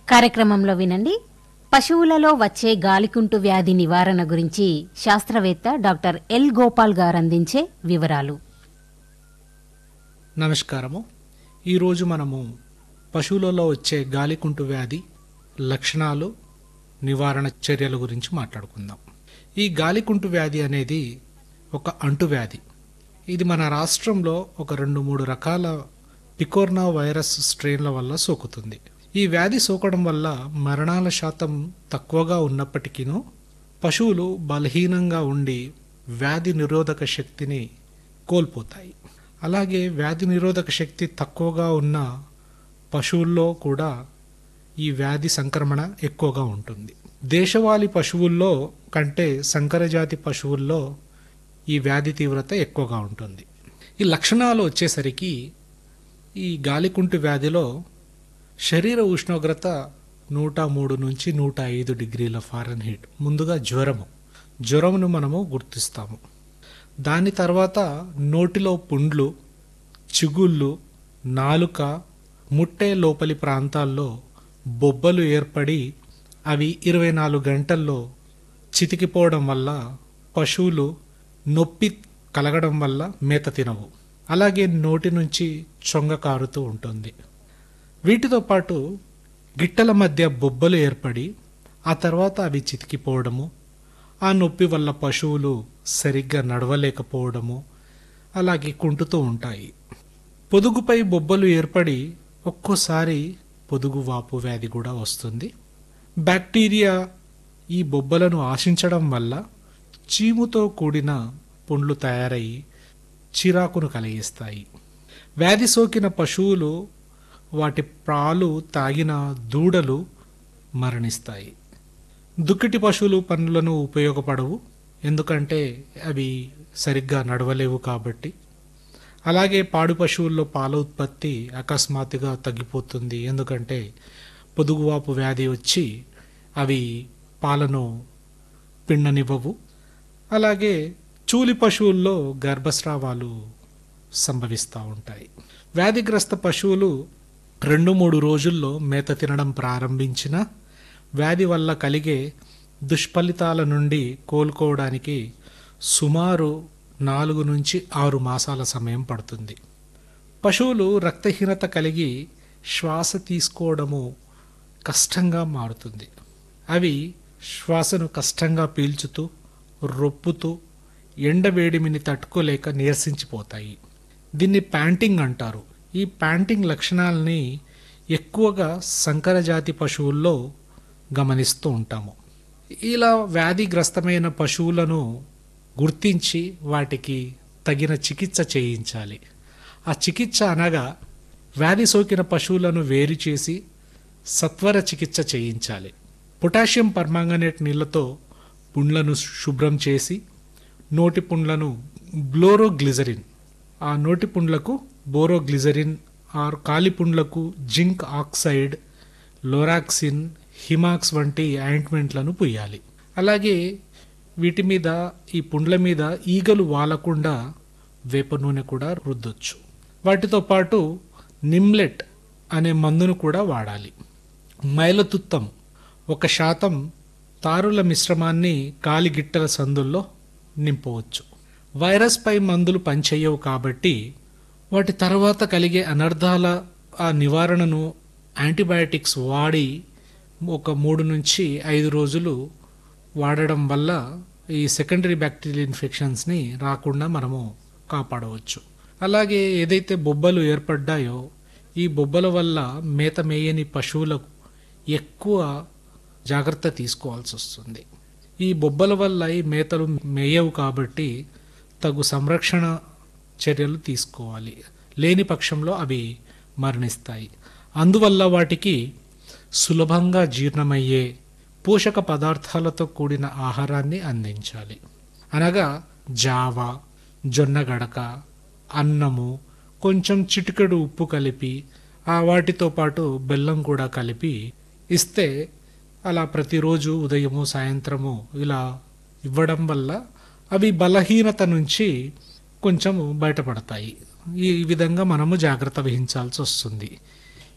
కార్యక్రమంలో వినండి పశువులలో వచ్చే గాలికుంటు వ్యాధి నివారణ గురించి శాస్త్రవేత్త డాక్టర్ ఎల్ గోపాల్ గారు అందించే వివరాలు నమస్కారము ఈరోజు మనము పశువులలో వచ్చే గాలికుంటు వ్యాధి లక్షణాలు నివారణ చర్యల గురించి మాట్లాడుకుందాం ఈ గాలికుంటు వ్యాధి అనేది ఒక అంటువ్యాధి ఇది మన రాష్ట్రంలో ఒక రెండు మూడు రకాల పికోర్నా వైరస్ స్ట్రెయిన్ల వల్ల సోకుతుంది ఈ వ్యాధి సోకడం వల్ల మరణాల శాతం తక్కువగా ఉన్నప్పటికీను పశువులు బలహీనంగా ఉండి వ్యాధి నిరోధక శక్తిని కోల్పోతాయి అలాగే వ్యాధి నిరోధక శక్తి తక్కువగా ఉన్న పశువుల్లో కూడా ఈ వ్యాధి సంక్రమణ ఎక్కువగా ఉంటుంది దేశవాళీ పశువుల్లో కంటే సంకరజాతి పశువుల్లో ఈ వ్యాధి తీవ్రత ఎక్కువగా ఉంటుంది ఈ లక్షణాలు వచ్చేసరికి ఈ గాలికుంటు వ్యాధిలో శరీర ఉష్ణోగ్రత నూట మూడు నుంచి నూట ఐదు డిగ్రీల ఫారెన్హీట్ ముందుగా జ్వరము జ్వరమును మనము గుర్తిస్తాము దాని తర్వాత నోటిలో పుండ్లు చిగుళ్ళు నాలుక ముట్టె లోపలి ప్రాంతాల్లో బొబ్బలు ఏర్పడి అవి ఇరవై నాలుగు గంటల్లో చితికిపోవడం వల్ల పశువులు నొప్పి కలగడం వల్ల మేత తినవు అలాగే నోటి నుంచి చొంగ కారుతూ ఉంటుంది వీటితో పాటు గిట్టల మధ్య బొబ్బలు ఏర్పడి ఆ తర్వాత అవి చితికిపోవడము ఆ నొప్పి వల్ల పశువులు సరిగ్గా నడవలేకపోవడము అలాగే కుంటుతూ ఉంటాయి పొదుగుపై బొబ్బలు ఏర్పడి ఒక్కోసారి పొదుగు వాపు వ్యాధి కూడా వస్తుంది బ్యాక్టీరియా ఈ బొబ్బలను ఆశించడం వల్ల చీముతో కూడిన పుండ్లు తయారై చిరాకును కలిగిస్తాయి వ్యాధి సోకిన పశువులు వాటి ప్రాలు తాగిన దూడలు మరణిస్తాయి దుక్కిటి పశువులు పనులను ఉపయోగపడవు ఎందుకంటే అవి సరిగ్గా నడవలేవు కాబట్టి అలాగే పాడు పశువుల్లో పాల ఉత్పత్తి అకస్మాత్తుగా తగ్గిపోతుంది ఎందుకంటే పొదుగువాపు వ్యాధి వచ్చి అవి పాలను పిండనివ్వవు అలాగే చూలి పశువుల్లో గర్భస్రావాలు సంభవిస్తూ ఉంటాయి వ్యాధిగ్రస్త పశువులు రెండు మూడు రోజుల్లో మేత తినడం ప్రారంభించిన వ్యాధి వల్ల కలిగే దుష్ఫలితాల నుండి కోలుకోవడానికి సుమారు నాలుగు నుంచి ఆరు మాసాల సమయం పడుతుంది పశువులు రక్తహీనత కలిగి శ్వాస తీసుకోవడము కష్టంగా మారుతుంది అవి శ్వాసను కష్టంగా పీల్చుతూ రొప్పుతూ ఎండవేడిమిని తట్టుకోలేక నీరసించిపోతాయి దీన్ని ప్యాంటింగ్ అంటారు ఈ ప్యాంటింగ్ లక్షణాలని ఎక్కువగా సంకరజాతి పశువుల్లో గమనిస్తూ ఉంటాము ఇలా వ్యాధిగ్రస్తమైన పశువులను గుర్తించి వాటికి తగిన చికిత్స చేయించాలి ఆ చికిత్స అనగా వ్యాధి సోకిన పశువులను వేరు చేసి సత్వర చికిత్స చేయించాలి పొటాషియం పర్మాంగనేట్ నీళ్లతో పుండ్లను శుభ్రం చేసి నోటి పుండ్లను బ్లోరోగ్లిజరిన్ ఆ నోటి పుండ్లకు బోరోగ్లిజరిన్ ఆర్ కాలిపుండ్లకు జింక్ ఆక్సైడ్ లోరాక్సిన్ హిమాక్స్ వంటి ఆయింట్మెంట్లను పుయ్యాలి అలాగే వీటి మీద ఈ పుండ్ల మీద ఈగలు వాలకుండా వేప నూనె కూడా రుద్దొచ్చు వాటితో పాటు నిమ్లెట్ అనే మందును కూడా వాడాలి మైలతుత్తం ఒక శాతం తారుల మిశ్రమాన్ని కాలిగిట్టల సందుల్లో నింపవచ్చు వైరస్పై మందులు పనిచేయవు కాబట్టి వాటి తర్వాత కలిగే అనర్థాల ఆ నివారణను యాంటీబయాటిక్స్ వాడి ఒక మూడు నుంచి ఐదు రోజులు వాడడం వల్ల ఈ సెకండరీ బ్యాక్టీరియల్ ఇన్ఫెక్షన్స్ని రాకుండా మనము కాపాడవచ్చు అలాగే ఏదైతే బొబ్బలు ఏర్పడ్డాయో ఈ బొబ్బల వల్ల మేత మేయని పశువులకు ఎక్కువ జాగ్రత్త తీసుకోవాల్సి వస్తుంది ఈ బొబ్బల వల్ల ఈ మేతలు మేయవు కాబట్టి తగు సంరక్షణ చర్యలు తీసుకోవాలి లేని పక్షంలో అవి మరణిస్తాయి అందువల్ల వాటికి సులభంగా జీర్ణమయ్యే పోషక పదార్థాలతో కూడిన ఆహారాన్ని అందించాలి అనగా జావ జొన్న గడక అన్నము కొంచెం చిటికెడు ఉప్పు కలిపి ఆ వాటితో పాటు బెల్లం కూడా కలిపి ఇస్తే అలా ప్రతిరోజు ఉదయము సాయంత్రము ఇలా ఇవ్వడం వల్ల అవి బలహీనత నుంచి కొంచెము బయటపడతాయి ఈ విధంగా మనము జాగ్రత్త వహించాల్సి వస్తుంది